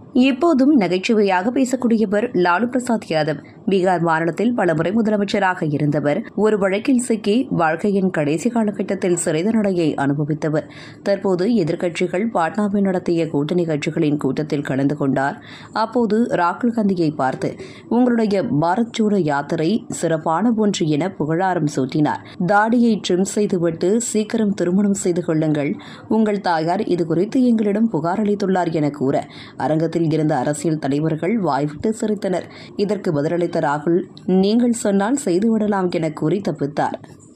இப்போதும் நகைச்சுவையாக பேசக்கூடியவர் லாலு பிரசாத் யாதவ் பீகார் மாநிலத்தில் பலமுறை முதலமைச்சராக இருந்தவர் ஒரு வழக்கில் சிக்கி வாழ்க்கையின் கடைசி காலகட்டத்தில் சிறை தண்டனையை அனுபவித்தவர் தற்போது எதிர்க்கட்சிகள் பாட்னாவில் நடத்திய கூட்டணி கட்சிகளின் கூட்டத்தில் கலந்து கொண்டார் அப்போது ராகுல் காந்தியை பார்த்து உங்களுடைய பாரத் ஜோடோ யாத்திரை சிறப்பான ஒன்று என புகழாரம் சூட்டினார் தாடியை ட்ரிம் செய்துவிட்டு சீக்கிரம் திருமணம் செய்து கொள்ளுங்கள் உங்கள் தாயார் இது குறித்து எங்களிடம் புகார் அளித்துள்ளார் என கூற அரங்கத்தில் இருந்த அரசியல் தலைவர்கள் வாய்விட்டு சிரித்தனர் இதற்கு பதிலளித்த ராகுல் நீங்கள் சொன்னால் செய்துவிடலாம் என கூறி தப்பித்தார்